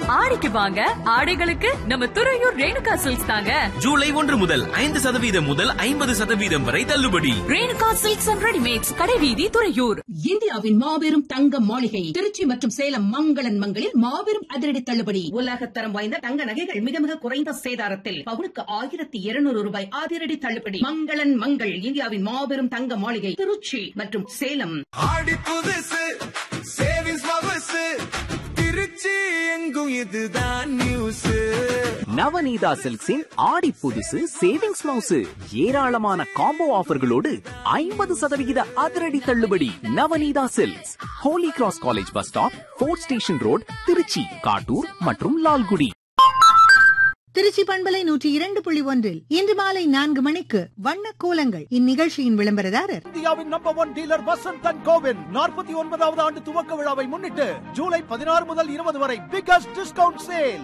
ஆடிக்கு வாங்க ஆடைகளுக்கு நம்ம துறையூர் ரேணுகா சில்க்ஸ் தாங்க ஜூலை ஒன்று முதல் ஐந்து சதவீதம் முதல் ஐம்பது சதவீதம் வரை தள்ளுபடி ரேணுகா சில்க்ஸ் அண்ட் ரெடிமேட்ஸ் கடைவீதி துறையூர் இந்தியாவின் மாபெரும் தங்க மாளிகை திருச்சி மற்றும் சேலம் மங்களன் மங்களில் மாபெரும் அதிரடி தள்ளுபடி உலகத்தரம் வாய்ந்த தங்க நகைகள் மிக மிக குறைந்த சேதாரத்தில் பவுனுக்கு ஆயிரத்தி இருநூறு ரூபாய் அதிரடி தள்ளுபடி மங்களன் மங்கள் இந்தியாவின் மாபெரும் தங்க மாளிகை திருச்சி மற்றும் சேலம் ஆடி புதுசு சேவிங்ஸ் பபசு திருச்சி எங்கும் இதுதான் நியூஸ் நவநீதா சில்க்ஸின் ஆடி புதுசு சேவிங்ஸ் மவுசு ஏராளமான காம்போ ஆஃபர்களோடு ஐம்பது சதவிகித அதிரடி தள்ளுபடி Navaneetha silks Holy Cross college bus stop fort station road Trichy Kattur மற்றும் லால்குடி திருச்சி பண்பலை நூற்றி இரண்டு புள்ளி ஒன்றில் இன்று மாலை நான்கு மணிக்கு வண்ண கோலங்கள் இந்நிகழ்ச்சியின் விளம்பரதாரர் இந்தியாவின் number one dealer Vasanth and கோவின் நாற்பத்தி ஒன்பதாவது ஆண்டு துவக்க விழாவை முன்னிட்டு ஜூலை பதினாறு முதல் இருபது வரை biggest discount sale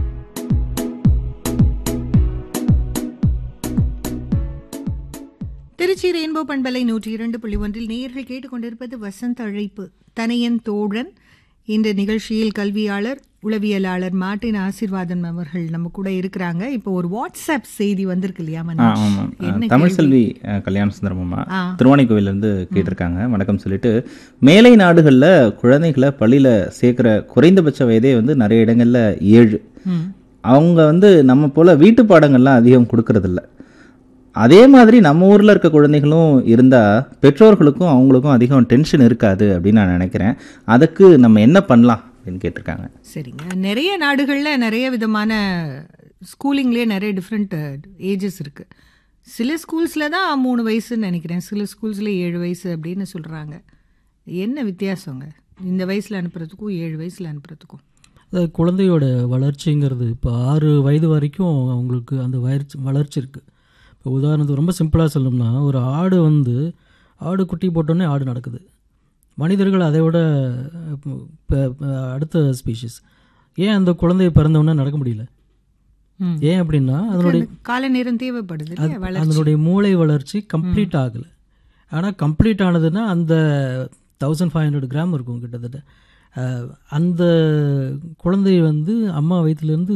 Trichy rainbow பண்பலை நூற்றி இரண்டு புள்ளி ஒன்றில் நேயர்கள் கேட்டுக்கொண்டிருப்பது வசந்த் அழைப்பு தனையன் தோழன் இந்த நிகழ்ச்சியில் கல்வியாளர் உளவியலாளர் மார்ட்டின் ஆசிர்வாதம் அவர்கள் நம்ம கூட இருக்கிறாங்க இப்போ ஒரு வாட்ஸ்அப் செய்தி வந்திருக்கு இல்லையா ஆ, மனோஜ்? ஆமாம் என்ன தமிழ் கேள்வி? செல்வி அஹ், கல்யாண சுந்தரமம்மா ஆ. திருவானைக்கோவிலேருந்து கேட்டிருக்காங்க வணக்கம் சொல்லிட்டு மேலை நாடுகளில் குழந்தைகளை பள்ளியில் சேர்க்குற குறைந்தபட்ச வயதே வந்து நிறைய இடங்களில் ஏழு அவங்க வந்து நம்ம போல் வீட்டு பாடங்கள்லாம் அதிகம் கொடுக்கறதில்ல அதே மாதிரி நம்ம ஊரில் இருக்க குழந்தைகளும் இருந்தால் பெற்றோர்களுக்கும் அவங்களுக்கும் அதிகம் டென்ஷன் இருக்காது அப்படின்னு நான் நினைக்கிறேன் அதுக்கு நம்ம என்ன பண்ணலாம் அப்படின்னு கேட்டிருக்காங்க சரிங்க நிறைய நாடுகளில் நிறைய விதமான ஸ்கூலிங்லேயே நிறைய டிஃப்ரெண்ட் ஏஜஸ் இருக்குது சில ஸ்கூல்ஸில் தான் மூணு வயசுன்னு நினைக்கிறேன் சில ஸ்கூல்ஸில் ஏழு வயசு அப்படின்னு சொல்கிறாங்க என்ன வித்தியாசங்க இந்த வயசில் அனுப்புறதுக்கும் ஏழு வயசில் அனுப்புறதுக்கும் அதாவது குழந்தையோட வளர்ச்சிங்கிறது இப்போ ஆறு வயது வரைக்கும் அவங்களுக்கு அந்த வளர்ச்சி வளர்ச்சி இருக்குது இப்போ உதாரணத்துக்கு ரொம்ப சிம்பிளாக சொல்லணும்னா ஒரு ஆடு வந்து ஆடு குட்டி போட்டோன்னே ஆடு நடக்குது மனிதர்கள் அதை விட இப்போ, இப்போ, இப்போ அடுத்த ஸ்பீஷிஸ் ஏன் அந்த குழந்தை பிறந்தவுடனே நடக்க முடியல ம். ஏன் அப்படின்னா அதனுடைய கால நேரம் தேவைப்படுது அது- இல்லையா வளர்ச்சி அதனுடைய மூளை வளர்ச்சி கம்ப்ளீட் ஆகலை ஆனால் கம்ப்ளீட் ஆனதுன்னா அந்த தௌசண்ட் ஃபைவ் ஹண்ட்ரட் கிராம் இருக்கும் கிட்டத்தட்ட அஹ், அந்த குழந்தை வந்து அம்மா வயிற்றுலேருந்து